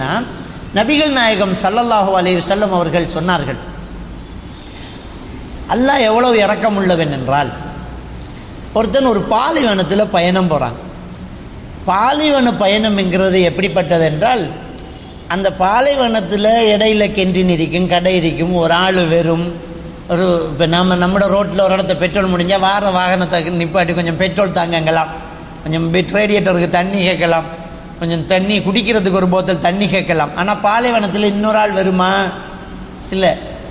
சொன்னால் நபிகள் நாயகம் ஸல்லல்லாஹு அலைஹி வஸல்லம் அவர்கள் சொன்னார்கள் அல்லாஹ் எவ்வளவு இரக்கம் உள்ளவன் என்றால் ஒருத்தன் ஒரு பாலைவனத்தில் பயணம் போகிறான் பாலைவன பயணம் என்கிறது எப்படிப்பட்டது என்றால் அந்த பாலைவனத்தில் இடையில கென்றின் இருக்கும் கடை இருக்கும் ஒரு ஆள் வெறும் ஒரு இப்போ நம்ம நம்மளோட ரோட்டில் ஒரு இடத்த பெட்ரோல் முடிஞ்சால் வார வாகனத்தை நிப்பாட்டி கொஞ்சம் பெட்ரோல் தாங்கங்கலாம் கொஞ்சம் பெட் ரேடியேட்டருக்கு தண்ணி கேட்கலாம் கொஞ்சம் தண்ணி குடிக்கிறதுக்கு ஒரு போத்தல் தண்ணி கேட்கலாம் ஆனால் பாலைவனத்தில் இன்னொரு ஆள் வருமா இல்லை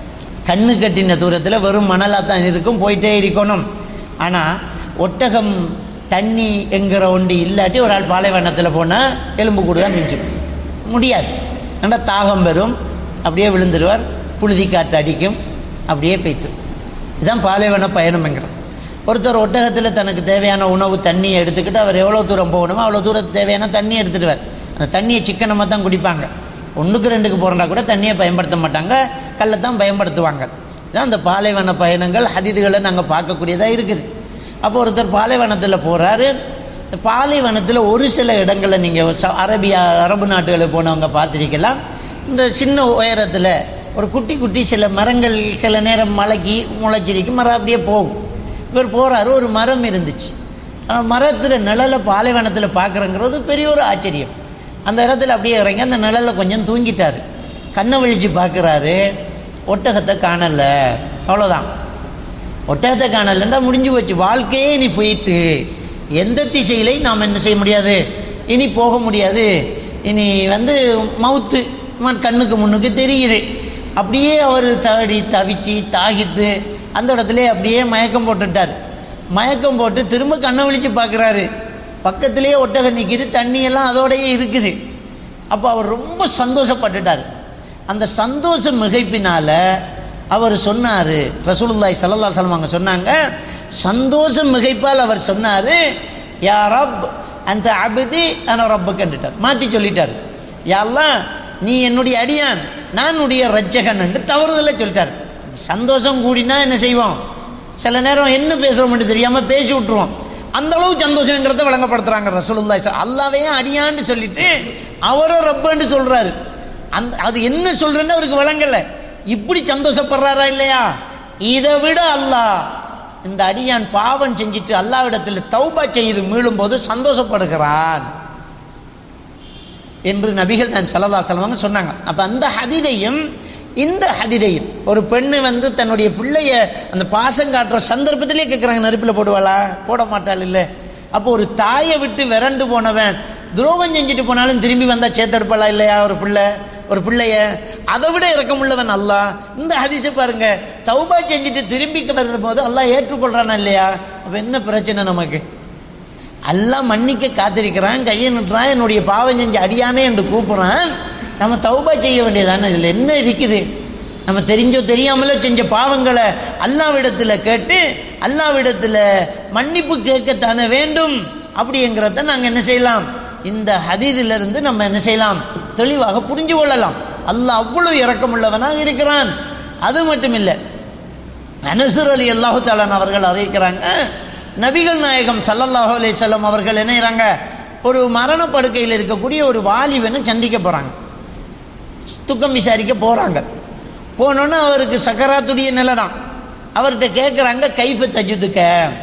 கண்ணு கட்டின தூரத்தில் வெறும் மணலாக தான் இருக்கும் போயிட்டே இருக்கணும் ஆனால் ஒட்டகம் தண்ணி என்கிற ஒண்டி இல்லாட்டி ஒரு ஆள் பாலைவனத்தில் போனால் எலும்பு கூடு தான் மிஞ்சும் முடியாது ஆனால் தாகம் வரும் அப்படியே விழுந்துருவார் புழுதி காற்று அடிக்கும் அப்படியே பெய்த்துரும் இதுதான் பாலைவன பயணம்ங்கிறோம் ஒருத்தர் ஒட்டகத்தில் தனக்கு தேவையான உணவு தண்ணியை எடுத்துக்கிட்டு அவர் எவ்வளோ தூரம் போகணுமோ அவ்வளோ தூரத்துக்கு தேவையான தண்ணி எடுத்துடுவார் அந்த தண்ணியை சிக்கனமாக தான் குடிப்பாங்க ஒன்றுக்கு ரெண்டுக்கு போகிறா கூட தண்ணியை பயன்படுத்த மாட்டாங்க கல்லை தான் பயன்படுத்துவாங்க இதான் அந்த பாலைவன பயணங்கள் ஹதீதுகளை நாங்கள் பார்க்கக்கூடியதாக இருக்குது அப்போ ஒருத்தர் பாலைவனத்தில் போகிறாரு பாலைவனத்தில் ஒரு சில இடங்களில் நீங்கள் அரபியா அரபு நாட்டுகளுக்கு போனவங்க பார்த்துருக்கலாம் இந்த சின்ன உயரத்தில் ஒரு குட்டி குட்டி சில மரங்கள் சில நேரம் மலைக்கு முளைச்சிருக்கும் மரம் அப்படியே போகும் இவர் போகிறாரு ஒரு மரம் இருந்துச்சு மரத்தில் நிழலை பாலைவனத்தில் பார்க்குறங்கிறது பெரிய ஒரு ஆச்சரியம் அந்த இடத்துல அப்படியே இறங்கி அந்த நிழலில் கொஞ்சம் தூங்கிட்டார் கண்ணை விழிச்சு பார்க்குறாரு ஒட்டகத்தை காணலை அவ்வளோதான் ஒட்டகத்தை காணலைன்னா முடிஞ்சு போச்சு வாழ்க்கையே இனி பொய்த்து எந்த திசையிலையும் நாம் என்ன செய்ய முடியாது இனி போக முடியாது இனி வந்து மவுத்து ம- கண்ணுக்கு முன்னுக்கு தெரியுது அப்படியே அவர் தடி தவிச்சு தாகித்து அந்த இடத்துல அப்படியே மயக்கம் போட்டுட்டார் மயக்கம் போட்டு திரும்ப கண்ணை விழிச்சு பார்க்குறாரு பக்கத்திலேயே ஒட்டகம் நிற்கிது தண்ணியெல்லாம் அதோடயே இருக்குது அப்போ அவர் ரொம்ப சந்தோஷப்பட்டுட்டார் அந்த சந்தோஷ மிகைப்பினால அவர் சொன்னார் ரசூலுல்லாஹி ஸல்லல்லாஹு அலைஹி வஸல்லம் அவங்க சொன்னாங்க சந்தோஷம் மிகைப்பால் அவர் சொன்னார் யா ரப் அந்த அபதி அன ரப்பு கண்டுட்டார் மாற்றி சொல்லிட்டார் யாரெல்லாம் நீ என்னுடைய அடியான் நான் உடைய ரட்சகன் என்று தவறுதலை சொல்லிட்டார் சந்தோஷம் கூடினா என்ன செய்வோம் சில நேரம் என்ன பேசுகிறோம்னு தெரியாமல் பேசி விட்டுருவோம் அந்த அளவு சந்தோஷங்கிறத விளங்கப்படுத்துறாங்க ரசூலுல்லாஹி ஸ- அல்லாவே அடியான்னு சொல்லிட்டு அவரும் ரப்புன்னு சொல்றாரு அந்த அது என்ன சொல்றேன்னு அவருக்கு விளங்கல இப்படி சந்தோஷப்படுறாரா இல்லையா இதை விட அல்லாஹ் இந்த அடியான் பாவம் செஞ்சுட்டு அல்லாவிடத்தில் தௌபா செய்து மீளும் போது சந்தோஷப்படுகிறான் என்று நபிகள் நான் சல்லல்லா செலவங்க சொன்னாங்க அப்போ அந்த ஹதிதையும் இந்த ஹதிதையும் ஒரு பெண்ணு வந்து தன்னுடைய பிள்ளைய அந்த பாசம் காட்டுற சந்தர்ப்பத்திலே கேட்குறாங்க நெருப்பில் போடுவாளா போட மாட்டாள் இல்லை அப்போ ஒரு தாயை விட்டு விரண்டு போனவன் துரோகம் செஞ்சுட்டு போனாலும் திரும்பி வந்தால் சேர்த்தெடுப்பாளா இல்லையா ஒரு பிள்ளை ஒரு பிள்ளைய அதை விட இறக்கமுள்ளவன் அல்லாஹ் இந்த ஹதீஸை பாருங்க தௌபா செஞ்சுட்டு திரும்பி வரும்போது அல்லாஹ் ஏற்றுக்கொள்றானா இல்லையா அப்போ என்ன பிரச்சனை நமக்கு எல்லாம் மன்னிக்க காத்திருக்கிறான் கையை நிட்டுறான் என்னுடைய பாவம் செஞ்சு அடியானே என்று கூப்பிட்றான் நம்ம தௌபா செய்ய வேண்டியதானே இதில் என்ன இருக்குது நம்ம தெரிஞ்சோ தெரியாமலோ செஞ்ச பாவங்களை அல்லாவிடத்தில் கேட்டு அல்லாவிடத்தில் மன்னிப்பு கேட்கத்தானே வேண்டும் அப்படிங்கிறத நாங்கள் என்ன செய்யலாம் இந்த ஹதீதிலிருந்து நம்ம என்ன செய்யலாம் தெளிவாக புரிஞ்சு கொள்ளலாம் அல்லாஹ் அவ்வளவு இரக்கமுள்ளவனாக இருக்கிறான் அது மட்டும் இல்லை அனசுர் அலி அல்லாஹு தாலான் அவர்கள் அறிவிக்கிறாங்க நபிகள் நாயகம் ஸல்லல்லாஹு அலைஹி வஸல்லம் அவர்கள் என்ன செய்றாங்க ஒரு மரண படுக்கையில் இருக்கக்கூடிய ஒரு வாலிபனை சந்திக்க போகிறாங்க துக்கம் விசாரிக்க போகிறாங்க போனோன்னே அவருக்கு சக்கராத்துடைய நிலை தான் அவர்கிட்ட கேட்குறாங்க கைஃப தஜுதுக்க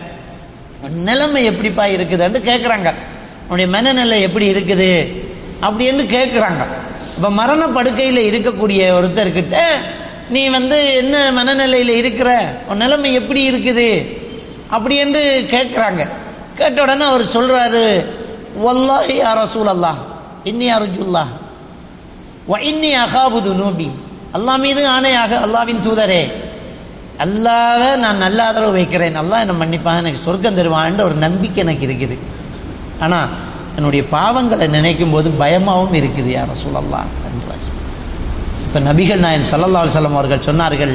நிலைமை எப்படிப்பா இருக்குதுன்னு கேட்குறாங்க உன்னுடைய மனநிலை எப்படி இருக்குது அப்படின்னு கேட்குறாங்க இப்போ மரண படுக்கையில் இருக்கக்கூடிய ஒருத்தர்கிட்ட நீ வந்து என்ன மனநிலையில் இருக்கிற உன் நிலைமை எப்படி இருக்குது அப்படின்னு கேட்குறாங்க கேட்ட உடனே அவர் சொல்கிறாரு வல்லாஹி யா ரசூல் அல்லாஹ் இன்னி அருஜுல்லா வ இன்னி அகாபுது நோபி அல்லாஹ் மீது ஆணையாக அல்லாவின் தூதரே அல்லாவை நான் நல்ல ஆதரவு வைக்கிறேன் அல்லாஹ் என்னை மன்னிப்பான் எனக்கு சொர்க்கம் தருவான்ற ஒரு நம்பிக்கை எனக்கு இருக்குது ஆனால் என்னுடைய பாவங்களை நினைக்கும் போது பயமாகவும் இருக்குது யார சொல்லலாம் என்றார் இப்போ நபிகள் நாயன் ஸல்லல்லாஹு அலைஹி வஸல்லம் அவர்கள் சொன்னார்கள்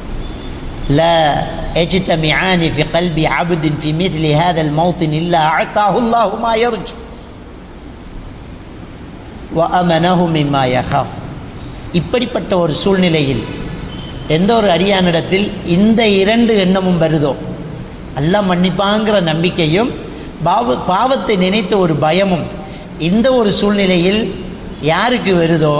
لا يجتمعان في قلب عبد في مثل هذا الموطن إلا أعطاه الله ما يرجو وأمنه مما يخاف இப்படிப்பட்ட ஒரு சூழ்நிலையில் எந்த ஒரு அடியானிடத்தில் இந்த இரண்டு எண்ணமும் வருதோ அல்லாஹ் மன்னிப்பாங்கிற நம்பிக்கையும் பாவ பாவத்தை நினைத்த ஒரு பயமும் இந்த ஒரு சூழ்நிலையில் யாருக்கு வருதோ